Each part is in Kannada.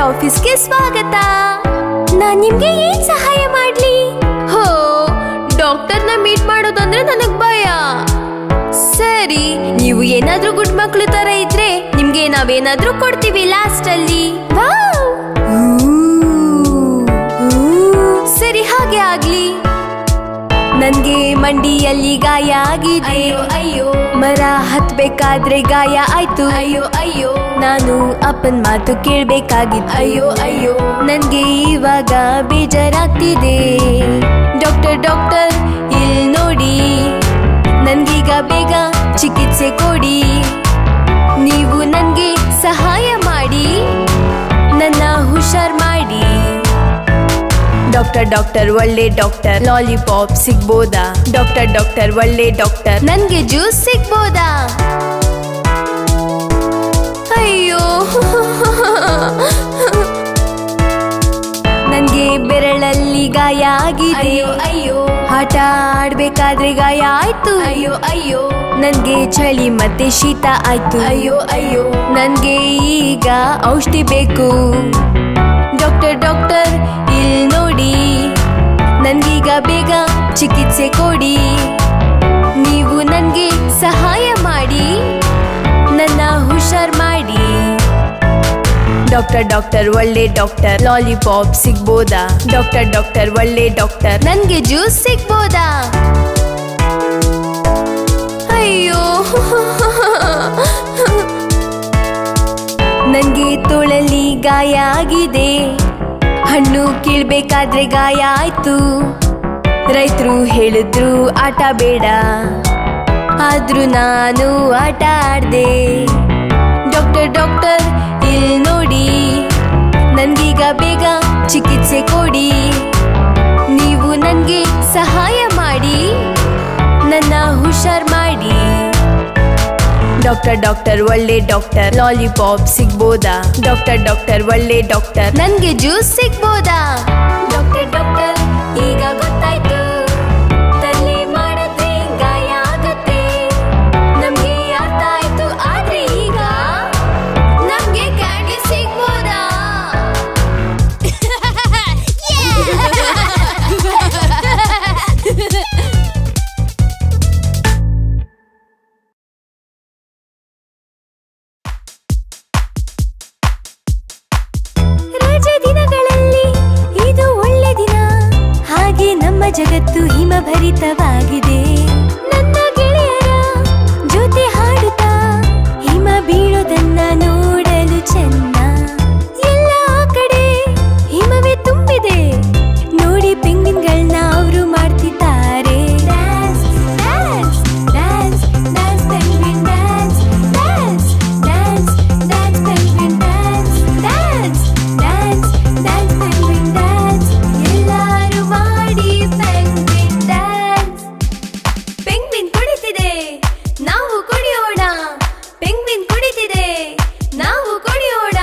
ಆಫೀಸ್ಗೆ ಸ್ವಾಗತ ನಾನ್ ನಿಮ್ಗೆ ಏನ್ ಸಹಾಯ ಮಾಡ್ಲಿ ಹೋ ಡಾಕ್ಟರ್ನ ಮೀಟ್ ಮಾಡೋದಂದ್ರೆ ನನಗ್ ಭಯ ಸರಿ ನೀವು ಏನಾದ್ರೂ ಗುಡ್ ಮಕ್ಳು ತರ ಇದ್ರೆ ನಿಮ್ಗೆ ನಾವೇನಾದ್ರೂ ಕೊಡ್ತೀವಿ ಲಾಸ್ಟ್ ಅಲ್ಲಿ ವಾವ್! ಊ, ಊ, ಸರಿ ಹಾಗೆ ಆಗ್ಲಿ ನನ್ಗೆ ಮಂಡಿಯಲ್ಲಿ ಗಾಯ ಆಗಿದೆ ಅಯ್ಯೋ ಅಯ್ಯೋ ಮರ ಹತ್ಬೇಕಾದ್ರೆ ಗಾಯ ಆಯ್ತು ಅಯ್ಯೋ ಅಯ್ಯೋ ನಾನು ಅಪ್ಪನ್ ಮಾತು ಕೇಳ್ಬೇಕಾಗಿತ್ತು ಅಯ್ಯೋ ಅಯ್ಯೋ ನನ್ಗೆ ಇವಾಗ ಬೇಜಾರಾಗ್ತಿದೆ ಡಾಕ್ಟರ್ ಡಾಕ್ಟರ್ ಇಲ್ ನೋಡಿ ನನ್ಗೀಗ ಬೇಗ ಚಿಕಿತ್ಸೆ ಕೊಡಿ ನೀವು ನನ್ಗೆ ಸಹಾಯ ಮಾಡಿ ನನ್ನ ಹುಷಾರ್ ಮಾಡಿ ಡಾಕ್ಟರ್ ಡಾಕ್ಟರ್ ಒಳ್ಳೆ ಡಾಕ್ಟರ್ ಲಾಲಿಪಾಪ್ ಸಿಗ್ಬೋದಾ ಡಾಕ್ಟರ್ ಡಾಕ್ಟರ್ ಒಳ್ಳೆ ಡಾಕ್ಟರ್ ನನ್ಗೆ ಜ್ಯೂಸ್ ಸಿಗ್ಬೋದಾ ಅಯ್ಯೋ ನನ್ಗೆ ಬೆರಳಲ್ಲಿ ಗಾಯ ಆಗಿದೆ ಅಯ್ಯೋ ಅಯ್ಯೋ ಆಟ ಆಡ್ಬೇಕಾದ್ರೆ ಗಾಯ ಆಯ್ತು ಅಯ್ಯೋ ಅಯ್ಯೋ ನನ್ಗೆ ಚಳಿ ಮತ್ತೆ ಶೀತ ಆಯ್ತು ಅಯ್ಯೋ ಅಯ್ಯೋ ನನ್ಗೆ ಈಗ ಔಷಧಿ ಬೇಕು ಡಾಕ್ಟರ್ ಡಾಕ್ಟರ್ ಇಲ್ ನೋಡಿ ನನ್ಗೀಗ ಬೇಗ ಚಿಕಿತ್ಸೆ ಕೊಡಿ ನೀವು ನನ್ಗೆ ಸಹಾಯ ಮಾಡಿ ನನ್ನ ಹುಷಾರ್ ಮಾಡಿ ಡಾಕ್ಟರ್ ಡಾಕ್ಟರ್ ಒಳ್ಳೆ ಡಾಕ್ಟರ್ ಲಾಲಿಪಾಪ್ ಸಿಗ್ಬೋದಾ ಡಾಕ್ಟರ್ ಡಾಕ್ಟರ್ ಒಳ್ಳೆ ಡಾಕ್ಟರ್ ನನ್ಗೆ ಜ್ಯೂಸ್ ಸಿಗ್ಬೋದಾ ಅಯ್ಯೋ ನನ್ಗೆ ತೋಳಲ್ಲಿ ಗಾಯ ಆಗಿದೆ ಹಣ್ಣು ಕೀಳ್ಬೇಕಾದ್ರೆ ಗಾಯ ಆಯ್ತು ರೈತರು ಹೇಳಿದ್ರು ಆಟ ಬೇಡ ಆದ್ರೂ ನಾನು ಆಟ ಆಡ್ದೆ ಡಾಕ್ಟರ್ ಡಾಕ್ಟರ್ ಇಲ್ ನೋಡಿ ನನ್ಗೀಗ ಬೇಗ ಚಿಕಿತ್ಸೆ ಕೊಡಿ ನೀವು ನನ್ಗೆ ಸಹಾಯ ಮಾಡಿ ನನ್ನ ಹುಷಾರ್ ಮಾಡಿ ಡಾಕ್ಟರ್ ಡಾಕ್ಟರ್ ಒಳ್ಳೆ ಡಾಕ್ಟರ್ ಲಾಲಿಪಾಪ್ ಸಿಗ್ಬೋದಾ ಡಾಕ್ಟರ್ ಡಾಕ್ಟರ್ ಒಳ್ಳೆ ಡಾಕ್ಟರ್ ನನ್ಗೆ ಜ್ಯೂಸ್ ಸಿಗ್ಬೋದಾ ಡಾಕ್ಟರ್ ಡಾಕ್ಟರ್ ಈಗ ಗೊತ್ತಾಯ್ತು ತಲೆ ಮಾಡಿದ್ರೆ ಗಾಯ ಆಗತ್ತೆ ನಮ್ಗೆ ಅರ್ಥ ಆಯ್ತು ಆದ್ರೆ ಈಗ ನಮ್ಗೆ ಕ್ಯಾಂಡಿ ಸಿಗ್ಬೋದಾ ರಜೆ ದಿನಗಳಲ್ಲಿ ಇದು ಒಳ್ಳೆ ದಿನ ಹಾಗೆ ನಮ್ಮ ಜಗತ್ತು ಹಿಮಭರಿತವಾಗಿದೆ ನನ್ನ ಗೆಳೆಯರ ಜೊತೆ ಹಾಡುತ್ತಾ ಹಿಮ ಬೀಳೋದನ್ನ ನೋಡಲು ಚೆನ್ನ ಎಲ್ಲ ಆ ಕಡೆ ಹಿಮವೇ ತುಂಬಿದೆ ನೋಡಿ ಪೆಂಗಿನ್ಗಳನ್ನ ಅವರು ಮಾಡ್ತಿದ್ದಾರೆ Dance, dance, dance, dance, penguin dance, dance, dance, dance, penguin dance, dance, dance, dance, penguin dance. ಎಲ್ಲರೂ ಮಾಡಿ penguin dance. ಪೆಂಗ್ವಿನ್ ಕುಡಿತಿದೆ ನಾವು ಕುಡಿಯೋಣ ಪೆಂಗ್ವಿನ್ ಕುಡಿತಿದೆ ನಾವು ಕುಡಿಯೋಣ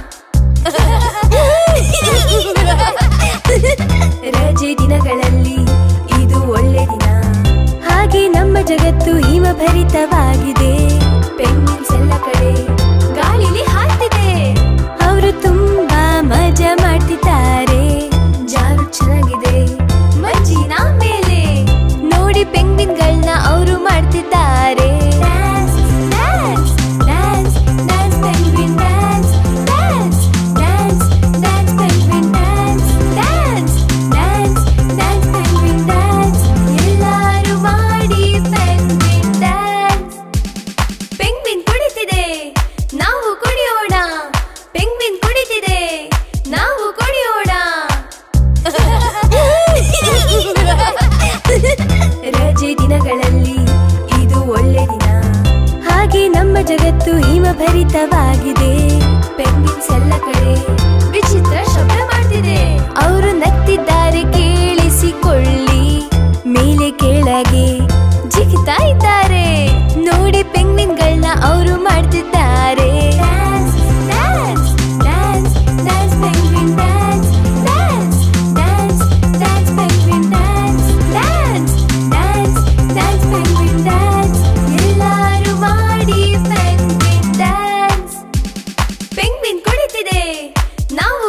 ರಜೆ ದಿನಗಳಲ್ಲಿ ಇದು ಒಳ್ಳೆ ದಿನ ಹಾಗೆ ನಮ್ಮ ಜಗತ್ತು ಹಿಮಭರಿತವಾಗಿದೆ ಪೆಂಗ್ವಿನ್ಸ್ ಎಲ್ಲ ಕಡೆ ಗಾಳಿಲಿ ಹಾಡ್ತಿದೆ ಅವರು ತುಂಬಾ ಮಜಾ ಮಾಡ್ತಿದ್ದಾರೆ ಜಾರು ಚೆನ್ನಾಗಿದೆ ಮಂಜಿನ ಮೇಲೆ ನೋಡಿ ಪೆಂಗ್ವಿನ್ಗಳನ್ನ ಅವರು ಮಾಡ್ತಿದ್ದಾರೆ Dance, dance, dance, dance, penguin dance, dance, dance, dance, penguin dance, dance, dance, dance, penguin dance. ಎಲ್ಲರೂ ಮಾಡಿ penguin dance. ಪೆಂಗ್ವಿನ್ ಕುಡಿತಿದೆ ನಾವು ಕುಡಿಯೋಣ ಪೆಂಗ್ವಿನ್ ಕುಡಿತಿದೆ ನಾವು ಕುಡಿಯೋಣ ರಜೆ ದಿನಗಳಲ್ಲಿ ಇದು ಒಳ್ಳೆ ದಿನ ಹಾಗೆ ನಮ್ಮ ಜಗತ್ತು ಹಿಮಭರಿತವಾಗಿದೆ ಪೆಂಗಿನ್ಸ್ ಎಲ್ಲ ಕಡೆ ವಿಚಿತ್ರ ಶಬ್ದ ಮಾಡ್ತಿದೆ ಅವರು ನಗ್ತಿದ್ದಾರೆ ಕೇಳಿಸಿಕೊಳ್ಳಿ ಮೇಲೆ ಕೆಳಗೆ ಜಿಗಿತಾ ಇದ್ದಾರೆ ನೋಡಿ ಪೆಂಗ್ವಿನ್ಗಳನ್ನ ಅವರು ಮಾಡ್ತಿದ್ದಾರೆ Dance, dance, dance, dance, penguin dance, dance, dance, dance, penguin dance, dance, dance, dance, penguin dance. ಎಲ್ಲರೂ ಮಾಡಿ penguin dance. ಪೆಂಗ್ವಿನ್ ಕುಡಿತಿದೆ ನಾವು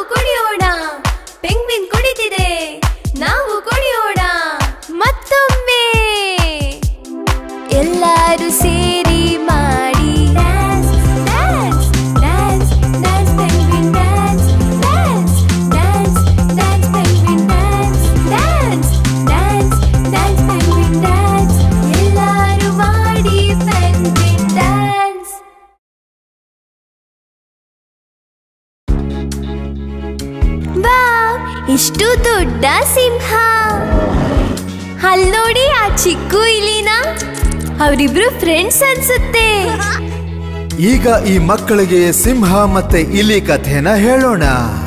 ದೊಡ್ಡ ಸಿಂಹ ಅಲ್ ನೋಡಿ ಆ ಚಿಕ್ಕು ಇಲಿನ ಅವರಿಬ್ರು ಫ್ರೆಂಡ್ಸ್ ಅನ್ಸುತ್ತೆ ಈಗ ಈ ಮಕ್ಕಳಿಗೆ ಸಿಂಹ ಮತ್ತೆ ಇಲಿ ಕಥೆನ ಹೇಳೋಣ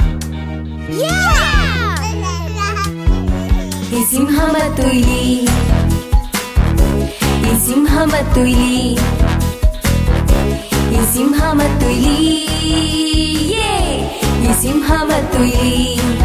ಈ ಸಿಂಹ ಮತ್ತು ಇಲಿ ಈ ಸಿಂಹ ಮತ್ತು ಇಲಿ ಈ ಸಿಂಹ ಮತ್ತು ಇಲಿ ಯೇ! ಈ ಸಿಂಹ ಮತ್ತು ಇಲಿ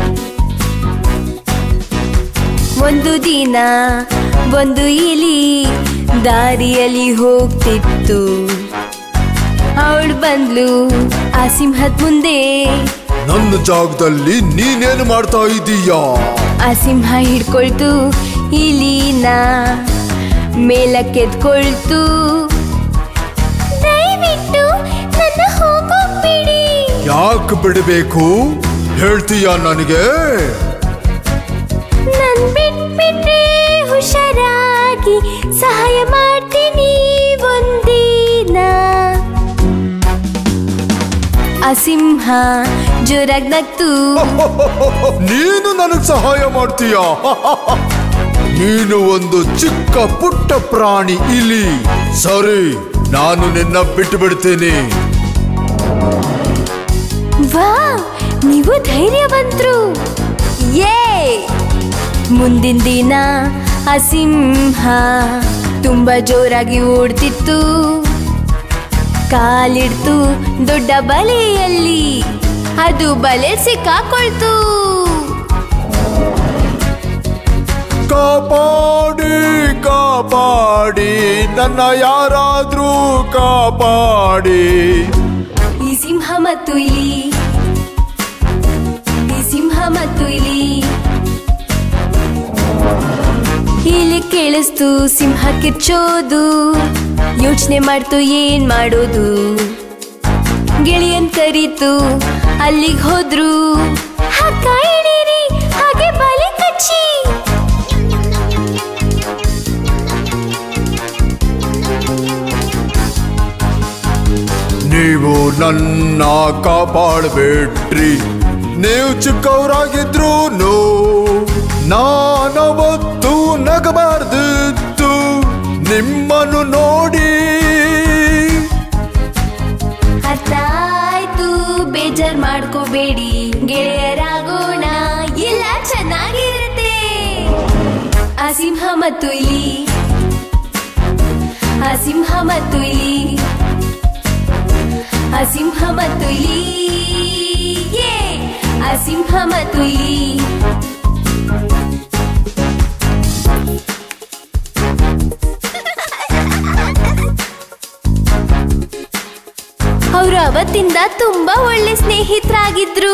ಒಂದು ದಿನ ಒಂದು ಇಲಿ ದಾರಿಯಲ್ಲಿ ಹೋಗ್ತಿತ್ತು ಅವಳು ಬಂದ್ಲು ಆ ಸಿಂಹದ ಮುಂದೆ ನನ್ನ ಜಾಗದಲ್ಲಿ ನೀನೇನು ಮಾಡ್ತಾ ಇದ್ದೀಯಾ ಆ ಸಿಂಹ ಹಿಡ್ಕೊಳ್ತು ಇಲಿನ ಮೇಲಕ್ಕೆದ್ಕೊಳ್ತು ದಯವಿಟ್ಟು ನನ್ನ ಹೋಗೋಗ್ಬಿಡಿ ಯಾಕೆ ಬಿಡಬೇಕು ಹೇಳ್ತೀಯಾ ನನಗೆ ನನ್ ಬಿಟ್ಬಿಟ್ರೆ ಹುಷಾರಾಗಿ ಸಹಾಯ ಮಾಡ್ತೀನಿ ಒಂದಿನ ಆ ಸಿಂಹ ಜೋರಾಗಿ ನಗ್ತು ನೀನು ನನಗ್ ಸಹಾಯ ಮಾಡ್ತೀಯಾ ನೀನು ಒಂದು ಚಿಕ್ಕ ಪುಟ್ಟ ಪ್ರಾಣಿ ಇಲಿ ಸರಿ ನಾನು ನಿನ್ನ ಬಿಟ್ಟು ಬಿಡ್ತೀನಿ ವಾ ನೀವು ಧೈರ್ಯವಂತರು ಯೇ ಮುಂದಿನ ದಿನ ಆ ಸಿಂಹ ತುಂಬಾ ಜೋರಾಗಿ ಓಡ್ತಿತ್ತು ಕಾಲಿಡ್ತು ದೊಡ್ಡ ಬಲೆಯಲ್ಲಿ ಅದು ಬಲೆ ಸಿಕ್ಕಾಕೊಳ್ತು ಕಾಪಾಡಿ ಕಾಪಾಡಿ ನನ್ನ ಯಾರಾದ್ರೂ ಕಾಪಾಡಿ ಈ ಸಿಂಹ ಮತ್ತು ಇಲಿ ಈ ಸಿಂಹ ಮತ್ತು ಇಲಿ ಇಲ್ಲಿ ಕೇಳಿಸ್ತು ಸಿಂಹ ಕಿರ್ಚೋದು ಯೋಚನೆ ಮಾಡ್ತು ಏನ್ ಮಾಡೋದು ಗೆಳೆಯನ್ ಕರೀತು ಅಲ್ಲಿಗೆ ಹೋದ್ರು ಹಗ್ಗ ಎಳೀರಿ ಹಾಗೆ ಬಲೆ ಕಚ್ಚಿ ನೀವು ನನ್ನ ಕಾಪಾಡಬೇಡ್ರಿ ನೀವು ಚಿಕ್ಕವರಾಗಿದ್ರು ನಾನವತ್ತು ನಗಬಾರ್ದಿತ್ತು ನಿಮ್ಮನ್ನು ನೋಡಿ ಅರ್ಥ ಆಯ್ತು ಬೇಜಾರ್ ಮಾಡ್ಕೋಬೇಡಿ ಗೆಳೆಯರಾಗೋಣ ಎಲ್ಲ ಚೆನ್ನಾಗಿರುತ್ತೆ ಆ ಸಿಂಹ ಮತ್ತು ಇಲಿ ಆ ಸಿಂಹ ಮತ್ತು ಇಲಿ ಆ ಸಿಂಹ ಮತ್ತು ಇಲಿ ಯೇ! ಆ ಸಿಂಹ ಮತ್ತು ಇಲಿ ಅವರು ಅವತ್ತಿಂದ ತುಂಬಾ ಒಳ್ಳೆ ಸ್ನೇಹಿತರಾಗಿದ್ರು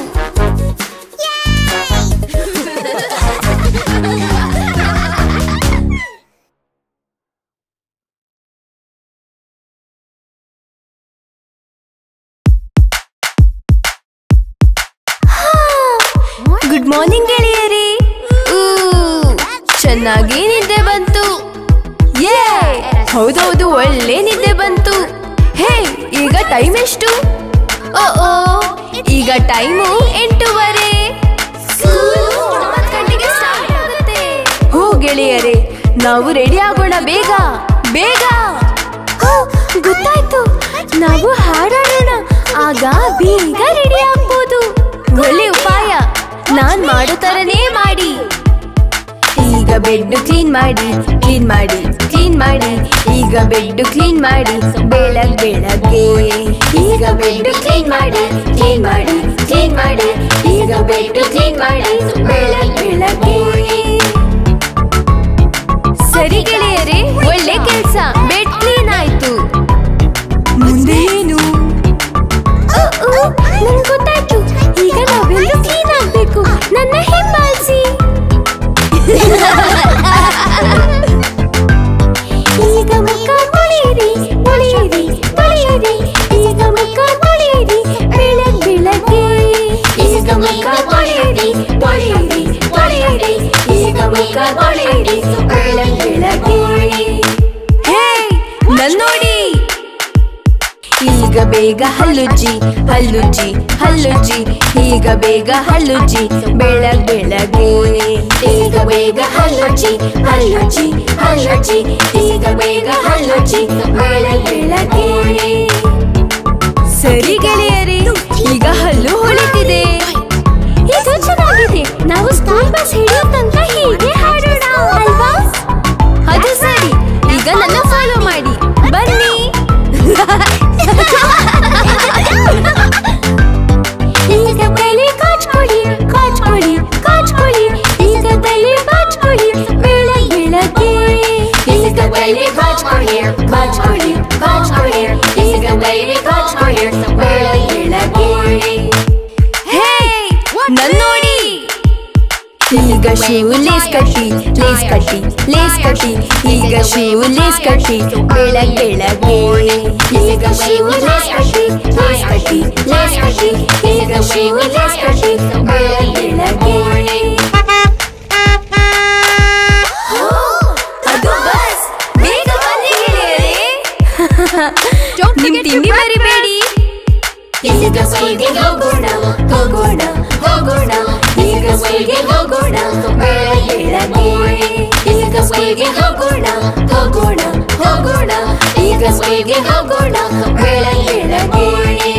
ಗುಡ್ ಮಾರ್ನಿಂಗ್ ಗೆಳೆಯರೇ ಊ, ಚೆನ್ನಾಗಿ ನಿದ್ದೆ ಬಂತು ಯೇ ಹೌದೌದು ಒಳ್ಳೆ ನಿದ್ದೆ ಬಂತು ಹೇ ಈಗ ಟೈಮ್ ಎಷ್ಟು ಓ ಓ ಈಗ ಟೈಮು ಎಂಟೂವರೆ ಒಂಬತ್ತು ಗಂಟೆಗೆ start ಆಗುತ್ತೆ. ಹೋ ಗೆಳೆಯರೇ ನಾವು ರೆಡಿ ಆಗೋಣ ಬೇಗ ಬೇಗ ಹೋ, ಗೊತ್ತಾಯ್ತು ನಾವು ಹಾಡಾಡೋಣ ಆಗ ಬೇಗ ರೆಡಿ ಆಗ್ಬೋದು ಒಳ್ಳೆ ಉಪಾಯ ನಾನ್ ಮಾಡೋ ತರನೇ ಮಾಡಿ ಈಗ ಬೆಡ್ ಕ್ಲೀನ್ ಮಾಡಿ ಕ್ಲೀನ್ ಮಾಡಿ ಕ್ಲೀನ್ ಮಾಡಿ ಈಗ ಬೆಡ್ ಕ್ಲೀನ್ ಮಾಡಿ ಬೆಳಗ್ ಬೆಳಗ್ಗೆ ಈಗ ಬೆಡ್ ಕ್ಲೀನ್ ಮಾಡಿ ಕ್ಲೀನ್ ಮಾಡಿ ಕ್ಲೀನ್ ಮಾಡಿ ಈಗ ಬೆಡ್ ಕ್ಲೀನ್ ಮಾಡಿ ಬೆಳಗ್ ಬೆಳಗ್ಗೆ ಸರಿ ಗೆಳೆಯರೇ ಒಳ್ಳೆ ಕೆಲ್ಸ ಬೆಡ್ ಕ್ಲೀನ್ ಆಯ್ತು ಮುಂದೆ ಏನು ನನ್ಗೆ ಗೊತ್ತಾಯ್ತು ಈಗ ನಾವೆಲ್ಲರೂ ಕ್ಲೀನ್ ಆಗ್ಬೇಕು ನನ್ನ ಹಿಂಬಾಲಿಸಿ ಈಗ ಮುಖ ತೊಳೆಯಿರಿ ತೊಳೆಯಿರಿ ತೊಳೆಯಿರಿ ಈಗ ಮುಖ ತೊಳೆಯಿರಿ ಬೆಳಗ್ ಬೆಳಗ್ಗೆ ಈಗ ಮುಖ ತೊಳೆಯಿರಿ ತೊಳೆಯಿರಿ ಬೇಗ ಹಲ್ಲುಜ್ಜಿ ಹಲ್ಲುಜ್ಜಿ ಹಲ್ಲುಜ್ಜಿ ಈಗ ಬೇಗ ಹಲ್ಲುಜ್ಜಿ ಬೆಳಗ್ ಬೆಳಗ್ಗೆ ಈಗ ಬೇಗ ಹಲ್ಲುಜ್ಜಿ ಹಲ್ಲುಜ್ಜಿ ಹಲ್ಲುಜ್ಜಿ ಈಗ ಬೇಗ ಹಲ್ಲುಜ್ಜಿ ಬೆಳಗ್ ಬೆಳಗ್ಗೆ ಸರಿ ಗೆಳೆಯರೇ ಈಗ ಹಲ್ಲು ಹೊಳಿತಿದೆ ಇದು ಚೆನ್ನಾಗಿದೆ ನಾವು ಸ್ಕೂಲ್ ಬಸ್ ಹಿಡಿಯೋ ತನಕ ಹೀಗೆ ಹಾಡೋಣ ಅಲ್ವಾ ಅದು ಸರಿ ಈಗ ನನ್ನ ಫಾಲೋ ಮಾಡಿ ಬನ್ನಿ ಈಗ ತಲೆ ಕಾಚ್ಕೊಳ್ಳಿ ಕಾಚ್ಕೊಳ್ಳಿ ಕಾಚ್ಕೊಳ್ಳಿ ಈಗ ತಲೆ ಬಾಚ್ಕೊಳ್ಳಿ ಬೆಳಗ್ ಬೆಳಗ್ಗೆ ಈಗ ತಲೆ ಬಾಚ್ಕೊಳ್ಳಿ ಬಾಚ್ಕೊಳ್ಳಿ ಬಾಚ್ಕೊಳ್ಳಿ ಈಗ ತಲೆ ಬಾಚ್ಕೊಳ್ಳಿ ಬೆಳಗ್ಗೆ ಬೆಳಗ್ಗೆ ಹೇ ನನ್ ನೋಡಿ ಈಗ ಶಿವು ಲೇಸ್ ಕಟ್ಟಿ ಲೇಸ್ ಕಟ್ಟಿ ಲೇಸ್ ಕಟ್ಟಿ ಈಗ ಶಿವು ಲೇಸ್ ಕಟ್ಟಿ ಬೆಳಗ್ ಬೆಳಗ್ಗೆ ಈಗ ಶಿವು ಲೇಸ್ ಕಟ್ಟಿ ಲೇಸ್ ಕಟ್ಟಿ ಲೇಸ್ ಕಟ್ಟಿ ಈಗ ಶಿವು ಲೇಸ್ ಕಟ್ಟಿ ಬೆಳಗ್ ಬೆಳಗ್ಗೆ ಅದು ಬಸ್ ಬೇಗ ಬನ್ನಿ ಗೆಳೆಯರೇ ನಿಮ್ ತಿಂಡಿ ಮರಿಬೇಡಿ ಈಗ ಸ್ಕೂಲ್ಗೆ ಹೋಗೋಣ ಹೋಗೋಣ ಹೋಗೋಣ ಈಗ ಸ್ಕೂಲ್ಗೆ ಹೋಗೋಣ ಬೆಳಗ್ಗೆ ಬೆಳಗ್ಗೆ ಈಗ ಸ್ಕೂಲ್ಗೆ ಹೋಗೋಣ ಹೋಗೋಣ ಹೋಗೋಣ ಈಗ ಸ್ಕೂಲ್ಗೆ ಹೋಗೋಣ ಬೆಳಗ್ಗೆ ಬೆಳಗ್ಗೆ